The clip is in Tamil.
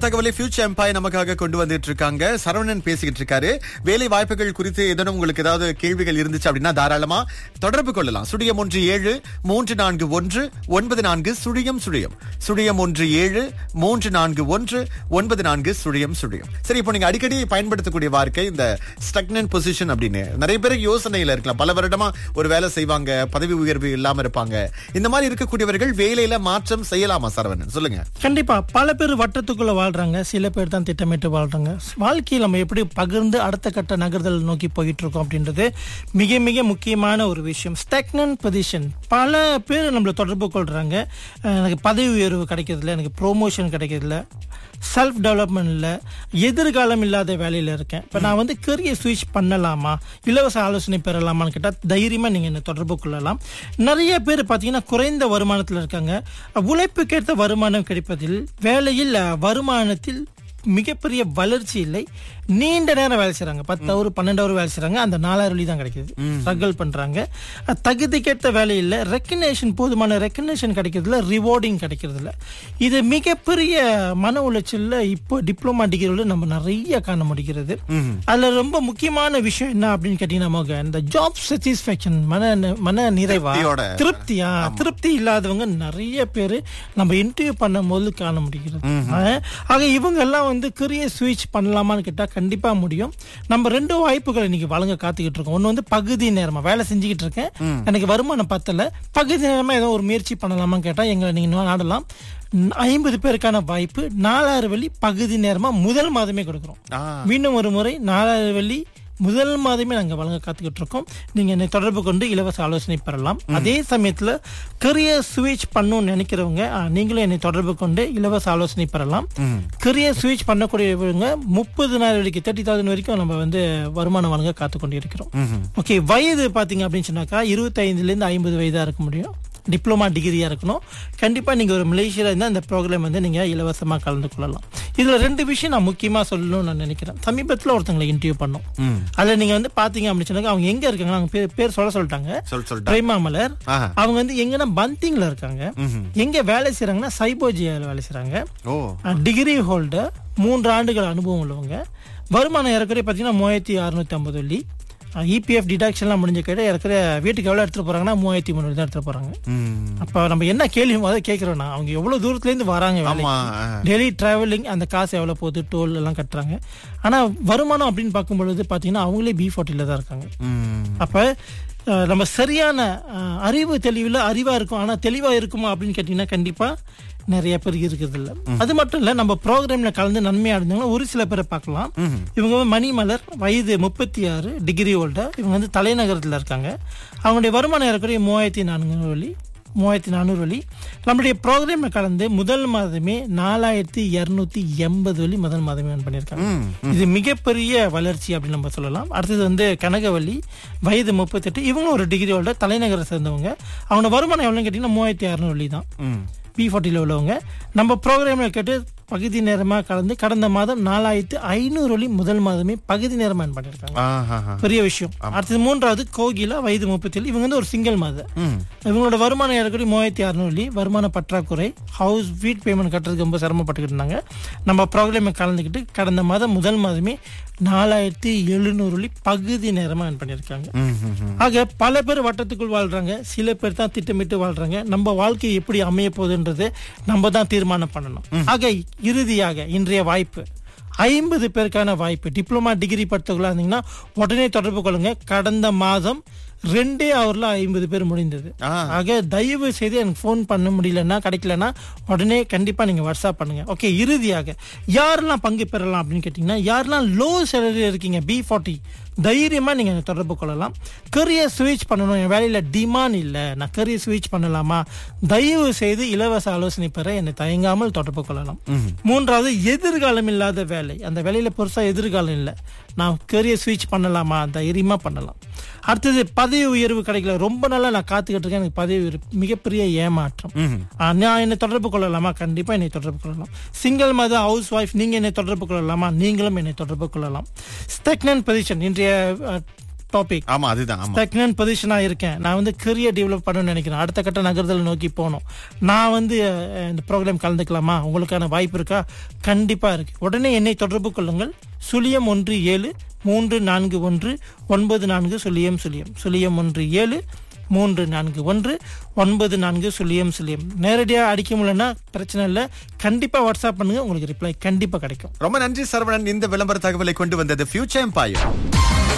தகவலை ஃபியூச்சர் எம்பையர் நமக்காக கொண்டு வந்துட்டு இருக்காங்க சரவணன் பேசிக்கிட்டு இருக்காரு வேலை வாய்ப்புகள் குறித்து ஏதேனும் உங்களுக்கு ஏதாவது கேள்விகள் இருந்துச்சு அப்படின்னா தாராளமா தொடர்பு கொள்ளலாம் சுழியம் ஒன்று ஏழு மூன்று நான்கு ஒன்று ஒன்பது நான்கு சுழியம் சுழியம் சுழியம் ஒன்று ஏழு மூன்று நான்கு ஒன்று ஒன்பது நான்கு சுழியம் சுழியம் சரி இப்போ நீங்க அடிக்கடி பயன்படுத்தக்கூடிய வார்த்தை இந்த ஸ்டக்னன் பொசிஷன் அப்படின்னு நிறைய பேருக்கு யோசனையில இருக்கலாம் பல வருடமா ஒரு வேலை செய்வாங்க பதவி உயர்வு இல்லாம இருப்பாங்க இந்த மாதிரி இருக்கக்கூடியவர்கள் வேலையில மாற்றம் செய்யலாமா சரவணன் சொல்லுங்க கண்டிப்பா பல பேர் வட்டத்துக்குள்ள வாழ்றாங்க சில பேர் தான் திட்டமிட்டு வாழ்றாங்க வாழ்க்கையில் நம்ம எப்படி பகிர்ந்து அடுத்த கட்ட நகர்தல் நோக்கி போயிட்டு இருக்கோம் அப்படின்றது மிக மிக முக்கியமான ஒரு விஷயம் ஸ்டெக்னன் பொசிஷன் பல பேர் நம்மளை தொடர்பு கொள்றாங்க அஹ் எனக்கு பதவி உயர்வு கிடைக்கிறதில்ல எனக்கு ப்ரோமோஷன் கிடைக்கிறதில்ல செல்ஃப் டெவலப்மெண்ட் இல்லை எதிர்காலம் இல்லாத வேலையில் இருக்கேன் இப்போ நான் வந்து கரியர் ஸ்விட்ச் பண்ணலாமா இலவச ஆலோசனை பெறலாமான்னு கேட்டால் தைரியமாக நீங்கள் என்னை தொடர்பு கொள்ளலாம் நிறைய பேர் பார்த்தீங்கன்னா குறைந்த வருமானத்தில் இருக்காங்க உழைப்புக்கேற்ற வருமானம் கிடைப்பதில் வேலையில் அஹ், வருமானத்தில் மிகப்பெரிய வளர்ச்சி இல்லை நீண்ட நேரம் வேலை செய்றாங்க பத்து ஹவர் பன்னெண்டு ஹவர் வேலை செய்றாங்க அந்த நாலாயிரம் வழி தான் கிடைக்குது ஸ்ட்ரகிள் பண்றாங்க அஹ், தகுதிக்கேற்ற வேலை இல்லை ரெக்கக்னேஷன் போதுமான ரெக்கக்னேஷன் கிடைக்கிறதுல ரிவார்டிங் கிடைக்கிறதுல இது மிகப்பெரிய மன உளைச்சல்ல இப்போ டிப்ளமா டிகிரியில நம்ம நிறைய காண முடிகிறது அதுல ரொம்ப முக்கியமான விஷயம் என்ன அப்படின்னு கேட்டீங்கன்னா மோக, இந்த ஜாப் சாட்டிஸ்பேக்ஷன் மன மன நிறைவா திருப்தியோட. திருப்தியா திருப்தி இல்லாதவங்க நிறைய பேர் நம்ம இன்டர்வியூ பண்ணும் போது காண முடிகிறது ஆஹ், ஆக இவங்க எல்லாம் வந்து கரியர் ஸ்விட்ச் பண்ணலாமான்னு கேட்டா கண்டிப்பா முடியும் நம்ம ரெண்டு வாய்ப்புகளை இன்னைக்கு வழங்க காத்துக்கிட்டு இருக்கோம் ஒண்ணு வந்து பகுதி நேரமா வேலை செஞ்சுக்கிட்டு இருக்கேன் எனக்கு வருமானம் பத்தல பகுதி நேரமா ஏதோ ஒரு முயற்சி பண்ணலாமான்னு கேட்டா எங்களை நீங்க நாடலாம் ஐம்பது பேருக்கான வாய்ப்பு நாலாயிரம் வெள்ளி பகுதி நேரமா முதல் மாதமே கொடுக்குறோம் ஆ. மீண்டும் ஒரு முறை நாலாயிரம் வெள்ளி முதல் மாதமே நாங்க வழங்க காத்துக்கிட்டு இருக்கோம் நீங்க என்னை தொடர்பு கொண்டு இலவச ஆலோசனை பெறலாம் அதே சமயத்துல கரியர் ஸ்விட்ச் பண்ணணும்னு நினைக்கிறவங்க ஆ, நீங்களும் என்னை தொடர்பு கொண்டு இலவச ஆலோசனை பெறலாம் கரியர் ஸ்விட்ச் பண்ணக்கூடியவங்க முப்பதுனாயிரம் வரைக்கும் தேர்ட்டி தௌசண்ட் வரைக்கும் நம்ம வந்து வருமானம் வழங்க காத்து கொண்டு இருக்கிறோம் ஓகே வயது பாத்தீங்க அப்படின்னு சொன்னாக்கா இருபத்தைந்துல இருந்து ஐம்பது வயதா இருக்க முடியும் டிப்ளமா டிகிரியா இருக்கணும் கண்டிப்பா நீங்க ஒரு மலேசியால இருந்தா இந்த ப்ரோக்ராம் வந்து நீங்க இலவசமா கலந்து கொள்ளலாம் இதுல ரெண்டு விஷயம் நான் முக்கியமா சொல்லணும்னு நான் நினைக்கிறேன் சமீபத்துல ஒருத்தங்களை இன்டர்வியூ பண்ணோம் அதுல நீங்க வந்து பாத்தீங்க அப்படின்னு சொன்னாக்க அவங்க எங்க இருக்காங்க அவங்க பேர் பேர் சொல்ல சொல்லிட்டாங்க சொல் சொல்லிட்டா பிரேமா மலர் ஆஹா. அவங்க வந்து எங்கன்னா பந்திங்ல இருக்காங்க எங்க வேலை செய்றாங்கன்னா சைபோஜியால வேலை செய்றாங்க ஓ டிகிரி ஹோல்டர் மூன்று ஆண்டுகள் அனுபவம் உள்ளவங்க வருமானம் ஏறக்குறைய பார்த்தீங்கன்னா மூவாயிரத்தி அறுநூத்தி ஐம்பது வெள்ளி இபிஎஃப் டிடக்ஷன்லாம் முடிஞ்ச கேட்டு ஏறக்குறைய வீட்டுக்கு எவ்வளோ எடுத்துட்டு போறாங்கன்னா மூவாயிரத்தி முந்நூறு தான் எடுத்துட்டு போறாங்க ம். அப்ப நம்ம என்ன கேள்வி முதல்ல கேட்கிறோம்னா அவங்க எவ்வளவு தூரத்துல இருந்து வராங்க ஆமா வேலைக்கு டெய்லி டிராவலிங் அந்த காசு எவ்வளவு போகுது டோல் எல்லாம் கட்டுறாங்க ஆனா வருமானம் அப்படின்னு பார்க்கும் பொழுது பாத்தீங்கன்னா அவங்களே பி ஃபார்ட்டில தான் இருக்காங்க ம். அப்ப அஹ், நம்ம சரியான அஹ், அறிவு தெளிவுல அறிவா இருக்கும் ஆனா தெளிவா இருக்குமா அப்படின்னு கேட்டீங்கன்னா கண்டிப்பா நிறைய பேர் இருக்கிறது இல்ல அது மட்டும் இல்ல நம்ம ப்ரோக்ராம்ல கலந்து நன்மையா இருந்தவங்க ஒரு சில பேரை பார்க்கலாம் இவங்க வந்து மணிமலர் வயது முப்பத்தி ஆறு டிகிரி ஹோல்டர் இவங்க வந்து தலைநகரத்துல இருக்காங்க அவங்களுடைய வருமானம் ஏறக்குறைய மூவாயிரத்தி நானூறு வழி மூவாயிரத்தி நானூறு வழி நம்மளுடைய ப்ரோக்ராம்ல கலந்து முதல் மாதமே நாலாயிரத்தி இருநூத்தி எண்பது வழி முதல் மாதமே earn பண்ணியிருக்காங்க இது மிகப்பெரிய வளர்ச்சி அப்படின்னு நம்ம சொல்லலாம் அடுத்தது வந்து கனகவள்ளி வயது முப்பத்தெட்டு இவங்களும் ஒரு டிகிரி ஹோல்டர் தலைநகரை சேர்ந்தவங்க அவங்க வருமானம் எவ்வளோன்னு கேட்டிங்கன்னா மூவாயிரத்தி அறநூறு வழி தான் ம். பி ஃபார்ட்டியில் உள்ளவங்க நம்ம ப்ரோக்ராமில் கேட்டு பகுதி நேரமாக கலந்து கடந்த மாதம் நாலாயிரத்து ஐநூறு வழி முதல் மாதமே பகுதி நேரமாக earn பண்ணியிருக்காங்க ஆஹாஹா. பெரிய விஷயம் அடுத்தது மூன்றாவது கோகிலா வயது முப்பத்தேழு இவங்க வந்து ஒரு சிங்கிள் மாதம் ம். இவங்களோட வருமானம் ஏறக்குறைய மூவாயிரத்தி அறுநூறு வருமான பற்றாக்குறை ஹவுஸ் வீட் பேமெண்ட் கட்டுறதுக்கு ரொம்ப சிரமப்பட்டுக்கிட்டு இருந்தாங்க நம்ம ப்ரோக்ராமை கலந்துக்கிட்டு கடந்த மாதம் முதல் மாதமே நாலாயிரத்தி எழுநூறு பகுதி நேரமா earn பண்ணியிருக்காங்க ம், ம், ம். ஆக பல பேர் வட்டத்துக்குள் வாழ்றாங்க சில பேர் தான் திட்டமிட்டு வாழ்றாங்க நம்ம வாழ்க்கை எப்படி அமைய போகுதுன்றது நம்ம தான் தீர்மானம் பண்ணணும் ஆக இறுதியாக இன்றைய வாய்ப்பு ஐம்பது பேருக்கான வாய்ப்பு டிப்ளமா டிகிரி படித்தவர்களா இருந்தீங்கன்னா உடனே தொடர்பு கொள்ளுங்க கடந்த மாதம் ரெண்டே ஹவர்ல ஐம்பது பேர் முடிந்தது ஆ. ஆக தயவு செய்து எனக்கு ஃபோன் பண்ண முடியலன்னா கிடைக்கலன்னா உடனே கண்டிப்பா நீங்க வாட்ஸ்அப் பண்ணுங்க ஓகே இறுதியாக யாரெல்லாம் பங்கு பெறலாம் அப்படின்னு கேட்டீங்கன்னா யாரெல்லாம் லோ சேலரி இருக்கீங்க பி ஃபார்ட்டி தைரியமா நீங்க என்னை தொடர்பு கொள்ளலாம் கரியர் ஸ்விட்ச் பண்ணணும் என் வேலையில டிமாண்ட் இல்ல நான் கரியர் ஸ்விட்ச் பண்ணலாமா தயவு செய்து இலவச ஆலோசனை பெற என்னை தயங்காமல் தொடர்பு கொள்ளலாம் மூன்றாவது எதிர்காலம் இல்லாத வேலை அந்த வேலையில பெருசா எதிர்காலம் இல்லை நான் கரியர் ஸ்விட்ச் பண்ணலாமா தைரியமா பண்ணலாம் அடுத்தது பதவி உயர்வு கிடைக்கல ரொம்ப நாளா நான் காத்துக்கிட்டு இருக்கேன் எனக்கு பதவி உயர்வு மிகப்பெரிய ஏமாற்றம் ஆ, நான் என்னை தொடர்பு கொள்ளலாமா கண்டிப்பா என்னை தொடர்பு கொள்ளலாம் சிங்கிள் மதர் ஹவுஸ் ஒய்ஃப் நீங்க என்னை தொடர்பு கொள்ளலாமா நீங்களும் என்னை தொடர்பு கொள்ளலாம் ஸ்டெக்னன் பொசிஷன் இன்றைய அ, டாபிக் ஆமா அதுதான் ஆமா ஸ்டெக்னன் பொசிஷனா இருக்கேன் நான் வந்து கரியர் டெவலப் பண்ணணும்னு நினைக்கிறேன் அடுத்த கட்ட நகர்தல் நோக்கி போகணும் நான் வந்து அஹ், இந்த ப்ரோக்ராம் கலந்துக்கலாமா உங்களுக்கான வாய்ப்பு இருக்கா கண்டிப்பா இருக்கு உடனே என்னை தொடர்பு கொள்ளுங்கள் சுழியம் ஒன்று ஏழு மூன்று நான்கு ஒன்று ஒன்பது நான்கு சுழியம் சுழியம் சுழியம் ஒன்று ஏழு மூன்று நான்கு ஒன்று ஒன்பது நான்கு சுழியம் சுழியம் நேரடியாக அடிக்க முடியலன்னா பிரச்சனை இல்லை கண்டிப்பாக வாட்ஸ்அப் பண்ணுங்க உங்களுக்கு ரிப்ளை கண்டிப்பாக கிடைக்கும் ரொம்ப நன்றி சரவணன் இந்த விளம்பர தகவலை கொண்டு வந்தது ஃபியூச்சர் எம்பாயர்